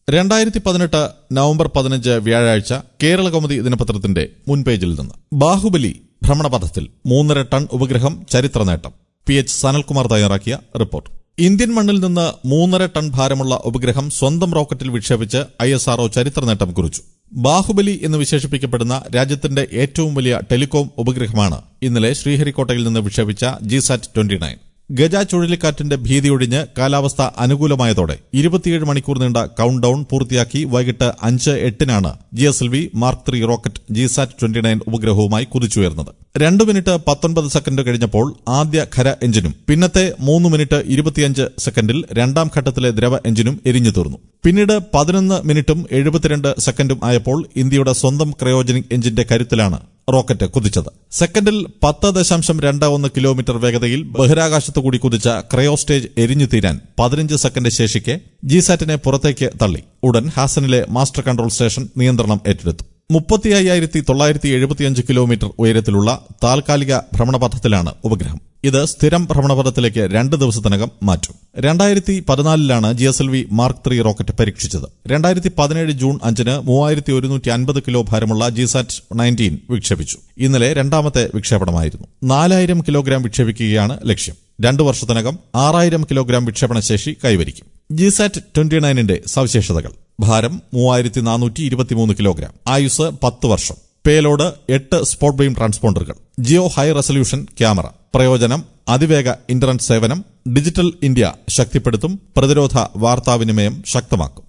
രണ്ടായിരത്തി പതിനെട്ട് നവംബർ പതിനഞ്ച് വ്യാഴാഴ്ച കേരള കൗമുദി ദിനപത്രത്തിന്റെ മുൻപേജിൽ നിന്ന് ബാഹുബലി ഭ്രമണപഥത്തിൽ മൂന്നര ടൺ ഉപഗ്രഹം ചരിത്ര നേട്ടം പി എച്ച് സനൽകുമാർ തയ്യാറാക്കിയ റിപ്പോർട്ട് ഇന്ത്യൻ മണ്ണിൽ നിന്ന് മൂന്നര ടൺ ഭാരമുള്ള ഉപഗ്രഹം സ്വന്തം റോക്കറ്റിൽ വിക്ഷേപിച്ച് ഐ എസ് ആർഒ ചരിത്ര നേട്ടം കുറിച്ചു ബാഹുബലി എന്ന് വിശേഷിപ്പിക്കപ്പെടുന്ന രാജ്യത്തിന്റെ ഏറ്റവും വലിയ ടെലികോം ഉപഗ്രഹമാണ് ഇന്നലെ ശ്രീഹരിക്കോട്ടയിൽ നിന്ന് വിക്ഷേപിച്ച ജിസാറ്റ് ട്വന്റി നയൻ ഗജ ചുഴലിക്കാറ്റിന്റെ ഭീതിയൊഴിഞ്ഞ് കാലാവസ്ഥ അനുകൂലമായതോടെ ഇരുപത്തിയേഴ് മണിക്കൂർ നീണ്ട കൌണ്ട് ഡൌൺ പൂർത്തിയാക്കി വൈകിട്ട് അഞ്ച് എട്ടിനാണ് G S L V mark three rocket GSAT twenty nine ഉപഗ്രഹവുമായി കുതിച്ചുയർന്നത് രണ്ട് മിനിറ്റ് പത്തൊൻപത് സെക്കൻഡ് കഴിഞ്ഞപ്പോൾ ആദ്യ ഖര എഞ്ചിനും പിന്നത്തെ മൂന്ന് മിനിറ്റ് ഇരുപത്തിയഞ്ച് സെക്കൻഡിൽ രണ്ടാം ഘട്ടത്തിലെ ദ്രവ എഞ്ചിനും എരിഞ്ഞു തീർന്നു പിന്നീട് പതിനൊന്ന് മിനിറ്റും എഴുപത്തിരണ്ട് സെക്കൻഡും ആയപ്പോൾ ഇന്ത്യയുടെ സ്വന്തം ക്രയോജനിക് എഞ്ചിന്റെ കരുത്തിലാണ് റോക്കറ്റ് കുതിച്ചത് സെക്കൻഡിൽ പത്ത് ദശാംശം രണ്ട് ഒന്ന് കിലോമീറ്റർ വേഗതയിൽ ബഹിരാകാശത്തുകൂടി കുതിച്ച ക്രയോ സ്റ്റേജ് എരിഞ്ഞു തീരാൻ പതിനഞ്ച് സെക്കൻഡ് ശേഷിക്കെ ജിസാറ്റിനെ പുറത്തേക്ക് തള്ളി ഉടൻ ഹാസനിലെ മാസ്റ്റർ കൺട്രോൾ സ്റ്റേഷൻ നിയന്ത്രണം ഏറ്റെടുത്തു മുപ്പത്തി അയ്യായിരത്തി തൊള്ളായിരത്തി എഴുപത്തിയഞ്ച് കിലോമീറ്റർ ഉയരത്തിലുള്ള താൽക്കാലിക ഭ്രമണപഥത്തിലാണ് ഉപഗ്രഹം ഇത് സ്ഥിരം ഭ്രമണപഥത്തിലേക്ക് രണ്ട് ദിവസത്തിനകം മാറ്റും രണ്ടായിരത്തി പതിനാലിലാണ് G S L V mark three rocket പരീക്ഷിച്ചത് രണ്ടായിരത്തി പതിനേഴ് ജൂൺ അഞ്ചിന് മൂവായിരത്തി ഒരുന്നൂറ്റി അൻപത് കിലോ ഭാരമുള്ള ജിസാറ്റ് നയൻറ്റീൻ വിക്ഷേപിച്ചു ഇന്നലെ രണ്ടാമത്തെ വിക്ഷേപണമായിരുന്നു നാലായിരം കിലോഗ്രാം വിക്ഷേപിക്കുകയാണ് ലക്ഷ്യം രണ്ടു വർഷത്തിനകം ആറായിരം കിലോഗ്രാം വിക്ഷേപണ ശേഷി കൈവരിക്കും ജിസാറ്റ് ട്വന്റി നയനിന്റെ സവിശേഷതകൾ ഭാരം മൂവായിരത്തി നാനൂറ്റി ഇരുപത്തിമൂന്ന് കിലോഗ്രാം ആയുസ് പത്ത് വർഷം പേലോഡ് എട്ട് സ്പോട്ട് ബീം ട്രാൻസ്പോണ്ടറുകൾ ജിയോ ഹൈ റെസൊല്യൂഷൻ ക്യാമറ പ്രയോജനം അതിവേഗ ഇന്റർനെറ്റ് സേവനം ഡിജിറ്റൽ ഇന്ത്യ ശക്തിപ്പെടുത്തും പ്രതിരോധ വാർത്താവിനിമയം ശക്തമാക്കും